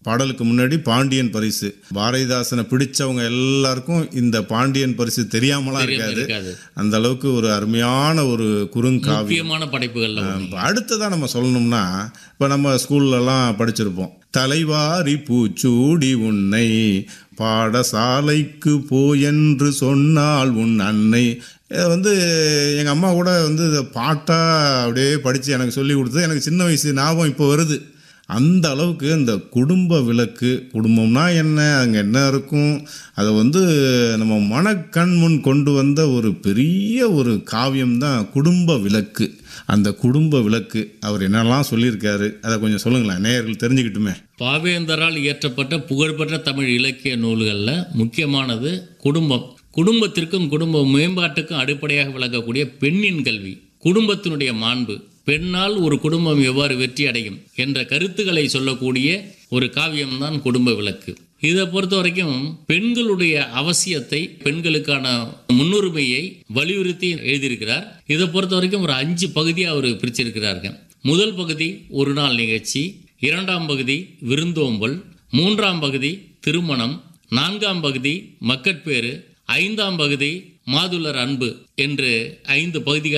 பாடலுக்கு முன்னாடி பாண்டியன் பரிசு பாரதிதாசனை பிடிச்சவங்க எல்லாருக்கும் இந்த பாண்டியன் பரிசு தெரியாமலாம் இருக்காது இருக்காது அந்த அளவுக்கு ஒரு அருமையான ஒரு குறுங்காவியம் முக்கியமான படைப்புகள்ல ஒண்ணு. இப்போ அடுத்ததாக நம்ம சொல்லணும்னா இப்போ நம்ம ஸ்கூல்லலாம் படிச்சிருப்போம் தலைவாரி பூச்சூடி உன்னை பாடசாலைக்கு போ என்று சொன்னால் உன் அன்னை இதை வந்து எங்கள் அம்மா கூட வந்து இதை பாட்டாக அப்படியே படித்து எனக்கு சொல்லி கொடுத்தது எனக்கு சின்ன வயசு ஞாபகம் இப்போ வருது அந்த அளவுக்கு இந்த குடும்ப விளக்கு குடும்பம்னா என்ன அங்கே என்ன இருக்கும் அதை வந்து நம்ம மனக்கண் முன் கொண்டு வந்த ஒரு பெரிய ஒரு காவியம் தான் குடும்ப விளக்கு அந்த குடும்ப விளக்கு அவர் என்னெல்லாம் சொல்லியிருக்காரு அதை கொஞ்சம் சொல்லுங்களேன் நேயர்கள் தெரிஞ்சுக்கிட்டுமே பாவேந்தரால் இயற்றப்பட்ட புகழ்பெற்ற தமிழ் இலக்கிய நூல்களில் முக்கியமானது குடும்பம் குடும்பத்திற்கும் குடும்ப மேம்பாட்டுக்கும் அடிப்படையாக விளங்கக்கூடிய பெண்ணின் கல்வி குடும்பத்தினுடைய மாண்பு பெண்ணால் ஒரு குடும்பம் எவ்வாறு வெற்றி அடையும் என்ற கருத்துக்களை சொல்லக்கூடிய ஒரு காவியம்தான் குடும்ப விளக்கு இதை பொறுத்த வரைக்கும் பெண்களுடைய அவசியத்தை பெண்களுக்கான முன்னுரிமையை வலியுறுத்தி எழுதியிருக்கிறார் இதை பொறுத்த வரைக்கும் ஒரு அஞ்சு பகுதியாக அவர் பிரிச்சிருக்கிறாருங்க முதல் பகுதி ஒரு நாள் நிகழ்ச்சி இரண்டாம் பகுதி விருந்தோம்பல் மூன்றாம் பகுதி திருமணம் நான்காம் பகுதி மக்கட்பேறு ஐந்தாம் பகுதி மாதுளர் அன்பு என்று ஐந்து பகுதிகள்